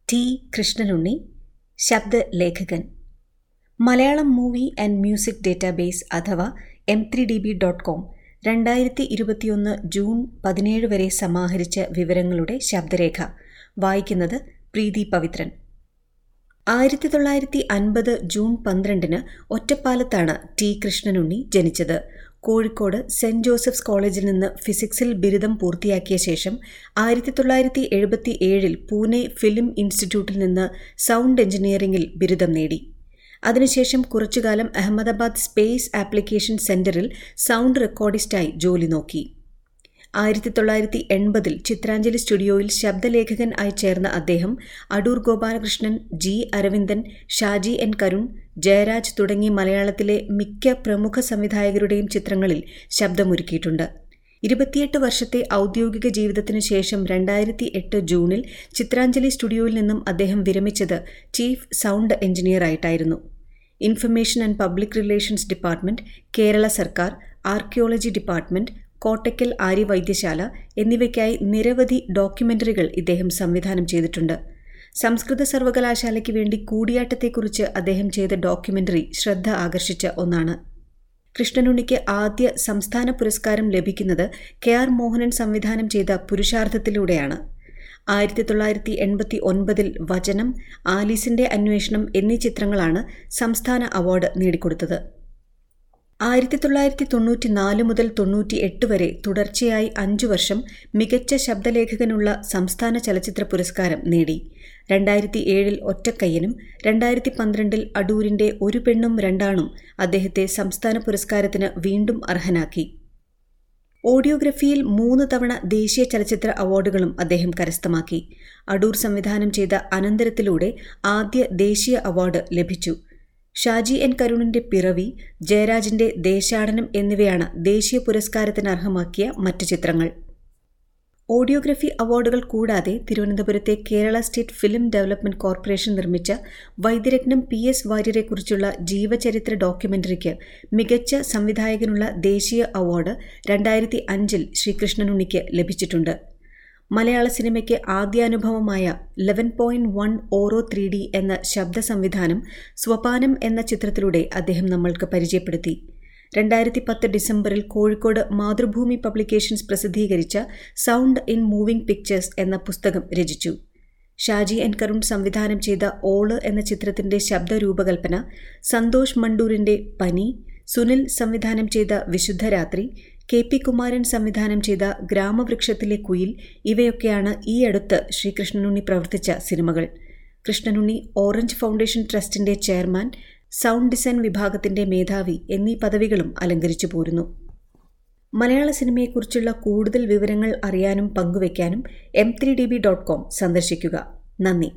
T Krishnanunni ശബ്ദലേഖകൻ Malayalam movie and music database അഥവാ M three D B dot com രണ്ടായിരത്തി ഇരുപത്തിയൊന്ന് ജൂൺ പതിനേഴ് വരെ സമാഹരിച്ച വിവരങ്ങളുടെ ശബ്ദരേഖ വായിക്കുന്നത് പ്രീതി പവിത്രൻ ആയിരത്തി തൊള്ളായിരത്തി അൻപത് ജൂൺ പന്ത്രണ്ടിന് ഒറ്റപ്പാലത്താണ് ടി കൃഷ്ണനുണ്ണി ജനിച്ചത് കോഴിക്കോട് സെന്റ് ജോസഫ്സ് കോളേജിൽ നിന്ന് ഫിസിക്സിൽ ബിരുദം പൂർത്തിയാക്കിയ ശേഷം ആയിരത്തി തൊള്ളായിരത്തി എഴുപത്തി ഏഴിൽ പൂനെ ഫിലിം ഇൻസ്റ്റിറ്റ്യൂട്ടിൽ നിന്ന് സൗണ്ട് എഞ്ചിനീയറിംഗിൽ ബിരുദം നേടി അതിനുശേഷം കുറച്ചുകാലം അഹമ്മദാബാദ് സ്പേസ് ആപ്ലിക്കേഷൻ സെന്ററിൽ സൗണ്ട് റെക്കോർഡിസ്റ്റായി ജോലി നോക്കി ആയിരത്തി തൊള്ളായിരത്തി എൺപതിൽ ചിത്രാഞ്ജലി സ്റ്റുഡിയോയിൽ ശബ്ദലേഖകൻ ആയി ചേർന്ന അദ്ദേഹം അടൂർ ഗോപാലകൃഷ്ണൻ ജി അരവിന്ദൻ ഷാജി എൻ കരുൺ ജയരാജ് തുടങ്ങി മലയാളത്തിലെ മിക്ക പ്രമുഖ സംവിധായകരുടെയും ചിത്രങ്ങളിൽ ശബ്ദമൊരുക്കിയിട്ടുണ്ട് ഇരുപത്തിയെട്ട് വർഷത്തെ ഔദ്യോഗിക ജീവിതത്തിനു ശേഷം രണ്ടായിരത്തി എട്ട് ജൂണിൽ ചിത്രാഞ്ജലി സ്റ്റുഡിയോയിൽ നിന്നും അദ്ദേഹം വിരമിച്ചത് ചീഫ് സൗണ്ട് എഞ്ചിനീയറായിട്ടായിരുന്നു information and public relations department Kerala സർക്കാർ ആർക്കിയോളജി ഡിപ്പാർട്ട്മെന്റ് കോട്ടയ്ക്കൽ ആര്യവൈദ്യശാല എന്നിവയ്ക്കായി നിരവധി ഡോക്യുമെന്ററികൾ ഇദ്ദേഹം സംവിധാനം ചെയ്തിട്ടുണ്ട് സംസ്കൃത സർവകലാശാലയ്ക്ക് വേണ്ടി കൂടിയാട്ടത്തെക്കുറിച്ച് അദ്ദേഹം ചെയ്ത ഡോക്യുമെന്ററി ശ്രദ്ധ ആകർഷിച്ച ഒന്നാണ് കൃഷ്ണനുണ്ണിക്ക് ആദ്യ സംസ്ഥാന പുരസ്കാരം ലഭിക്കുന്നത് കെ ആർ മോഹനൻ സംവിധാനം ചെയ്ത പുരുഷാർത്ഥത്തിലൂടെയാണ് ആയിരത്തി തൊള്ളായിരത്തി എൺപത്തി ഒൻപതിൽ വചനം ആലീസിന്റെ അന്വേഷണം എന്നീ ചിത്രങ്ങളാണ് സംസ്ഥാന അവാർഡ് നേടിക്കൊടുത്തത് ആയിരത്തി തൊള്ളായിരത്തി തൊണ്ണൂറ്റി നാല് മുതൽ തൊണ്ണൂറ്റി എട്ട് വരെ തുടർച്ചയായി അഞ്ചു വർഷം മികച്ച ശബ്ദലേഖകനുള്ള സംസ്ഥാന ചലച്ചിത്ര പുരസ്കാരം നേടി രണ്ടായിരത്തി ഏഴിൽ ഒറ്റക്കയ്യനും രണ്ടായിരത്തി പന്ത്രണ്ടിൽ അടൂരിന്റെ ഒരു പെണ്ണും രണ്ടാണും അദ്ദേഹത്തെ സംസ്ഥാന പുരസ്കാരത്തിന് വീണ്ടും അർഹനാക്കി ഓഡിയോഗ്രഫിയിൽ മൂന്ന് തവണ ദേശീയ ചലച്ചിത്ര അവാർഡുകളും അദ്ദേഹം കരസ്ഥമാക്കി അടൂർ സംവിധാനം ചെയ്ത അനന്തരത്തിലൂടെ ആദ്യ ദേശീയ അവാർഡ് ലഭിച്ചു ഷാജി എൻ കരുണിന്റെ പിറവി ജയരാജിന്റെ ദേശാടനം എന്നിവയാണ് ദേശീയ പുരസ്കാരത്തിന് അർഹമാക്കിയ മറ്റ് ചിത്രങ്ങൾ ഓഡിയോഗ്രഫി അവാർഡുകൾ കൂടാതെ തിരുവനന്തപുരത്തെ Kerala state film development corporation നിർമ്മിച്ച വൈദ്യരത്നം പി എസ് വാര്യരെക്കുറിച്ചുള്ള ജീവചരിത്ര ഡോക്യുമെന്ററിക്ക് മികച്ച സംവിധായകനുള്ള ദേശീയ അവാർഡ് രണ്ടായിരത്തി അഞ്ചിൽ ശ്രീകൃഷ്ണനുണ്ണിക്ക് ലഭിച്ചിട്ടുണ്ട് മലയാള സിനിമയ്ക്ക് ആദ്യാനുഭവമായ eleven point one Auro three D എന്ന ശബ്ദ സംവിധാനം സ്വപാനം എന്ന ചിത്രത്തിലൂടെ അദ്ദേഹം നമ്മൾക്ക് പരിചയപ്പെടുത്തി രണ്ടായിരത്തി പത്ത് ഡിസംബറിൽ കോഴിക്കോട് മാതൃഭൂമി പബ്ലിക്കേഷൻസ് പ്രസിദ്ധീകരിച്ച സൗണ്ട് ഇൻ മൂവിംഗ് പിക്ചേഴ്സ് എന്ന പുസ്തകം രചിച്ചു ഷാജി എൻ കരുൺ സംവിധാനം ചെയ്ത ഓള് എന്ന ചിത്രത്തിന്റെ ശബ്ദ രൂപകൽപ്പന സന്തോഷ് മണ്ടൂരിന്റെ പനി സുനിൽ സംവിധാനം ചെയ്ത വിശുദ്ധരാത്രി കെ പി കുമാരൻ സംവിധാനം ചെയ്ത ഗ്രാമവൃക്ഷത്തിലെ കുയിൽ ഇവയൊക്കെയാണ് ഈ അടുത്ത് ശ്രീകൃഷ്ണനുണ്ണി പ്രവർത്തിച്ച സിനിമകൾ കൃഷ്ണനുണ്ണി ഓറഞ്ച് ഫൗണ്ടേഷൻ ട്രസ്റ്റിന്റെ ചെയർമാൻ സൗണ്ട് ഡിസൈൻ വിഭാഗത്തിന്റെ മേധാവി എന്നീ പദവികളും അലങ്കരിച്ചു പോരുന്നു മലയാള സിനിമയെക്കുറിച്ചുള്ള കൂടുതൽ വിവരങ്ങൾ അറിയാനും പങ്കുവയ്ക്കാനും M three D B dot com സന്ദർശിക്കുക നന്ദി